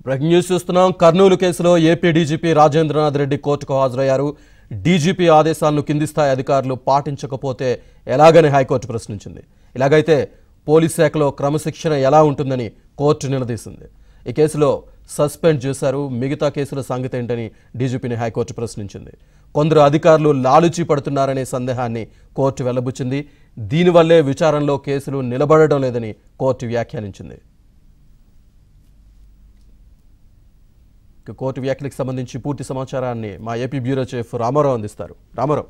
breaking news చూస్తున్నాం కర్నూలు కేసులో AP DGP Rajendranath Reddy కోర్టుకు హాజరయ్యారు డీజీపీ ఆదేశాలను కింది స్థాయి అధికారులు పాటించకపోతే ఎలాగని హైకోర్టు ప్రశ్నించింది ఇలాగైతే పోలీస్ శాఖలో క్రమశిక్షణ ఎలా ఉంటుందని కోర్టు నిలదీసింది ఈ కేసులో సస్పెండ్ చేశారు మిగతా కేసుల సంగతి ఏంటని డీజీపీని హైకోర్టు ప్రశ్నించింది కొందరు అధికారులు లాలుచి పడుతున్నారనే సందేహాన్ని కోర్టు వెల్లబుచ్చింది దీనివల్లే విచారణలో కేసులు నిలబడడం లేదని కోర్టు వ్యాఖ్యానించింది ఇక కోర్టు వ్యాఖ్యలకు సంబంధించి పూర్తి సమాచారాన్ని మా ఏపీ బ్యూరో చీఫ్ రామారావు అందిస్తారు రామారావు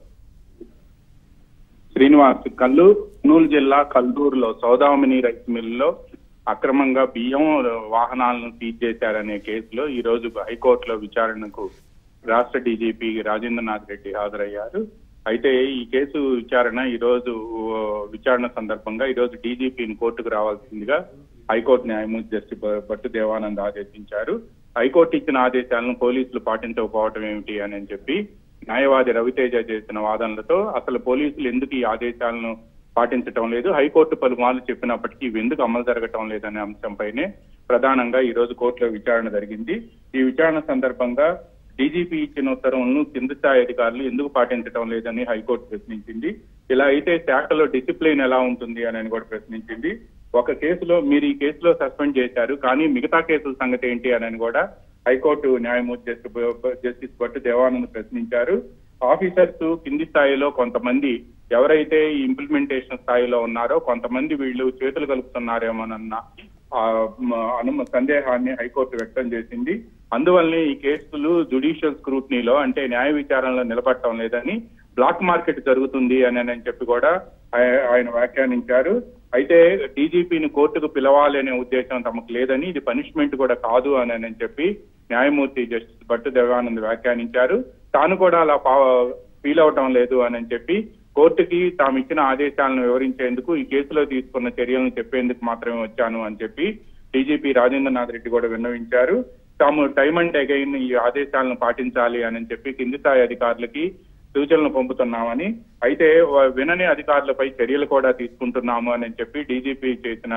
శ్రీనివాస్ కల్లూరు కర్నూలు జిల్లా కల్లూరులో సౌదామిని రైస్ మిల్లులో అక్రమంగా బియ్యం వాహనాలను సీజ్ చేశారనే కేసులో ఈ రోజు హైకోర్టులో విచారణకు రాష్ట్ర డీజీపీ రాజేంద్రనాథ్ రెడ్డి హాజరయ్యారు అయితే ఈ కేసు విచారణ ఈ రోజు ఓ, విచారణ సందర్భంగా ఈ రోజు డీజీపీని కోర్టుకు రావాల్సిందిగా హైకోర్టు న్యాయమూర్తి జస్టిస్ భ- భట్టు దేవానంద్ ఆదేశించారు హైకోర్టు ఇచ్చిన ఆదేశాలను పోలీసులు పాటించకపోవటం ఏమిటి అని చెప్పి న్యాయవాది రవితేజ చేసిన వాదనలతో అసలు పోలీసులు ఎందుకు ఈ ఆదేశాలను పాటించటం లేదు హైకోర్టు పలుమార్లు చెప్పినప్పటికీ ఇవి ఎందుకు అమలు జరగటం లేదనే అంశంపైనే ప్రధానంగా ఈ రోజు కోర్టులో విచారణ జరిగింది ఈ విచారణ సందర్భంగా డీజీపీ ఇచ్చిన ఉత్తర్వులను కింది స్థాయి అధికారులు ఎందుకు పాటించడం లేదని హైకోర్టు ప్రశ్నించింది ఇలా అయితే శాఖలో డిసిప్లిన్ ఎలా ఉంటుంది అని కూడా ప్రశ్నించింది ఒక కేసులో మీరు ఈ కేసులో సస్పెండ్ చేశారు కానీ మిగతా కేసుల సంగతి ఏంటి అని కూడా హైకోర్టు న్యాయమూర్తి జస్టిస్ జస్టిస్ భట్టు దేవానంద్ ప్రశ్నించారు ఆఫీసర్స్ కింది స్థాయిలో కొంతమంది ఎవరైతే ఈ ఇంప్లిమెంటేషన్ స్థాయిలో ఉన్నారో కొంతమంది వీళ్ళు చేతులు కలుపుతున్నారేమోనన్న ఆ, మ, అనుమ సందేహాన్ని హైకోర్టు వ్యక్తం చేసింది అందువల్లనే ఈ కేసులు జుడిషియల్ స్క్రూటనీలో అంటే న్యాయ విచారణలో నిలబడటం లేదని బ్లాక్ మార్కెట్ జరుగుతుంది అని అని చెప్పి కూడా ఆయ- ఆయన వ్యాఖ్యానించారు అయితే డీజీపీని కోర్టుకు పిలవాలి అనే ఉద్దేశం తమకు లేదని ఇది పనిష్మెంట్ కూడా కాదు అని అని చెప్పి న్యాయమూర్తి జస్టిస్ భట్టు దేవానంద్ వ్యాఖ్యానించారు తాను కూడా అలా ఫీల్ అవటం లేదు అని అని చెప్పి కోర్టుకి తాము ఇచ్చిన ఆదేశాలను వివరించేందుకు ఈ కేసులో తీసుకున్న చర్యలను చెప్పేందుకు మాత్రమే వచ్చాను అని చెప్పి డీజీపీ రాజేంద్రనాథ్ రెడ్డి కూడా విన్నవించారు తాము టైం అండ్ అగైన్ ఈ ఆదేశాలను పాటించాలి అని చెప్పి కింది స్థాయి అధికారులకి సూచనలు పంపుతున్నామని అయితే వ- వినని అధికారులపై చర్యలు కూడా తీసుకుంటున్నాము అని చెప్పి డీజీపీ చేసిన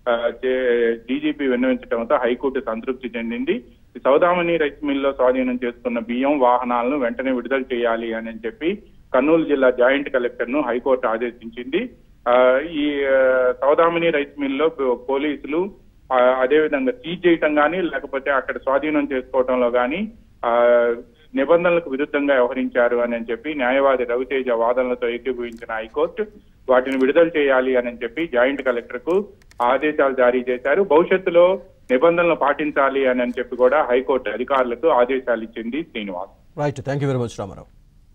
డీజీపీ విన్నవించడంతో హైకోర్టు సంతృప్తి చెందింది ఈ సౌదామణి రైస్ మిల్లో స్వాధీనం చేసుకున్న బియ్యం వాహనాలను వెంటనే విడుదల చేయాలి అని చెప్పి కర్నూలు జిల్లా జాయింట్ కలెక్టర్ ను హైకోర్టు ఆదేశించింది ఆ, ఈ ఆ, సౌదామిని రైస్ మిల్లో పోలీసులు ఆ, అదేవిధంగా సీజ్ చేయటం కానీ లేకపోతే అక్కడ స్వాధీనం చేసుకోవటంలో కానీ ఆ, నిబంధనలకు విరుద్ధంగా వ్యవహరించారు అని చెప్పి న్యాయవాది రవితేజ వాదనలతో ఏకీభవించిన హైకోర్టు వాటిని విడుదల చేయాలి అని చెప్పి జాయింట్ కలెక్టర్ కు ఆదేశాలు జారీ చేశారు భవిష్యత్తులో నిబంధనలు పాటించాలి అని చెప్పి కూడా హైకోర్టు అధికారులకు ఆదేశాలు ఇచ్చింది Srinivas right thank you very much Ramarao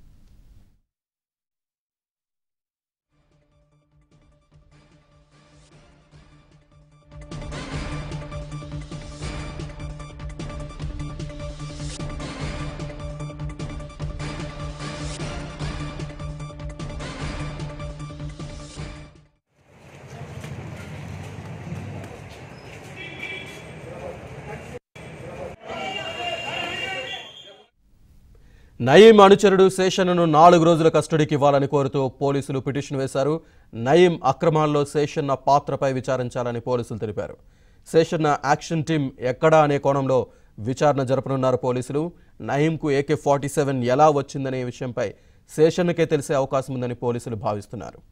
Nayeem అనుచరుడు శేషన్ను నాలుగు రోజుల కస్టడీకి ఇవ్వాలని కోరుతూ పోలీసులు పిటిషన్ వేశారు నయీం అక్రమాల్లో శేషన్న పాత్రపై విచారించాలని పోలీసులు తెలిపారు శేషన్న యాక్షన్ టీం ఎక్కడా అనే కోణంలో విచారణ జరపనున్నారు పోలీసులు నయీంకు ఏకే ఫార్టీ సెవెన్ ఎలా వచ్చిందనే విషయంపై శేషన్నకే తెలిసే అవకాశం ఉందని పోలీసులు భావిస్తున్నారు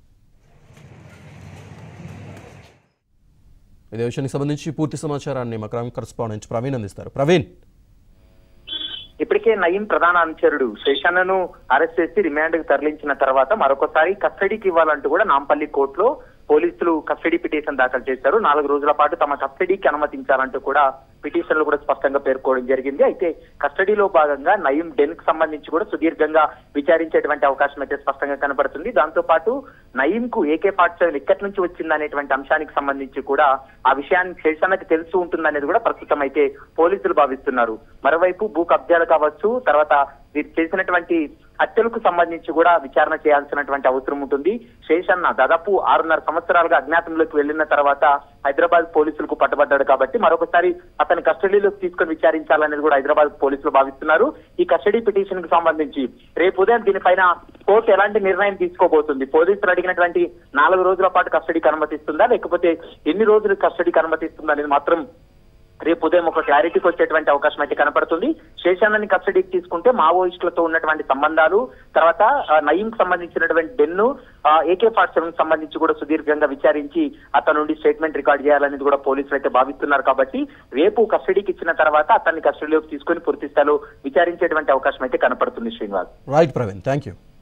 ఇదే విషయానికి సంబంధించి పూర్తి సమాచారాన్ని మా క్రైమ్ కరస్పాండెంట్ ప్రవీణ్ అందిస్తారు ప్రవీణ్ ఇప్పటికే నయీం ప్రధాన అనుచరుడు శేషన్నను అరెస్ట్ చేసి రిమాండ్ కు తరలించిన తర్వాత మరొకసారి కస్టడీకి ఇవ్వాలంటూ కూడా నాంపల్లి కోర్టులో పోలీసులు కస్టడీ పిటిషన్ దాఖలు చేశారు నాలుగు రోజుల పాటు తమ కస్టడీకి అనుమతించాలంటూ కూడా పిటిషన్లు కూడా స్పష్టంగా పేర్కోవడం జరిగింది అయితే కస్టడీలో భాగంగా నయీం డెన్ కు సంబంధించి కూడా సుదీర్ఘంగా విచారించేటువంటి అవకాశం అయితే స్పష్టంగా కనబడుతుంది దాంతో పాటు నయీం కు ఏకే ఫార్టీ సెవెన్ ఎక్కడి నుంచి వచ్చింది అనేటువంటి అంశానికి సంబంధించి కూడా ఆ విషయాన్ని శేషన్నకి తెలుసు ఉంటుందనేది కూడా ప్రస్తుతం అయితే పోలీసులు భావిస్తున్నారు మరోవైపు భూ కబ్జాలు కావచ్చు తర్వాత వీరు చేసినటువంటి హత్యలకు సంబంధించి కూడా విచారణ చేయాల్సినటువంటి అవసరం ఉంటుంది శేషన్న దాదాపు ఆరున్నర సంవత్సరాలుగా అజ్ఞాతంలోకి వెళ్లిన తర్వాత హైదరాబాద్ పోలీసులకు పట్టబడ్డాడు కాబట్టి మరొకసారి అతని కస్టడీలోకి తీసుకొని విచారించాలనేది కూడా హైదరాబాద్ పోలీసులు భావిస్తున్నారు ఈ కస్టడీ పిటిషన్ కు సంబంధించి రేపు ఉదయం దీనిపైన కోర్టు ఎలాంటి నిర్ణయం తీసుకోబోతుంది పోలీసులు అడిగినటువంటి నాలుగు రోజుల పాటు కస్టడీకి అనుమతిస్తుందా లేకపోతే ఎన్ని రోజులు కస్టడీకి అనుమతిస్తుందా అనేది మాత్రం రేపు ఉదయం ఒక క్లారిటీకి వచ్చేటువంటి అవకాశం అయితే కనపడుతుంది శేషాన్నని కస్టడీకి తీసుకుంటే మావోయిస్టులతో ఉన్నటువంటి సంబంధాలు తర్వాత ఆ, నయీంకి సంబంధించినటువంటి డెన్ను ఏకే ఫార్టీ సెవెన్ సంబంధించి కూడా సుదీర్ఘంగా విచారించి అతని నుండి స్టేట్మెంట్ రికార్డ్ చేయాలనేది కూడా పోలీసులు అయితే భావిస్తున్నారు కాబట్టి రేపు కస్టడీకి ఇచ్చిన తర్వాత అతన్ని కస్టడీలోకి తీసుకొని పూర్తి స్థాయిలో విచారించేటువంటి అవకాశం అయితే కనపడుతుంది Srinivas right Praveen thank you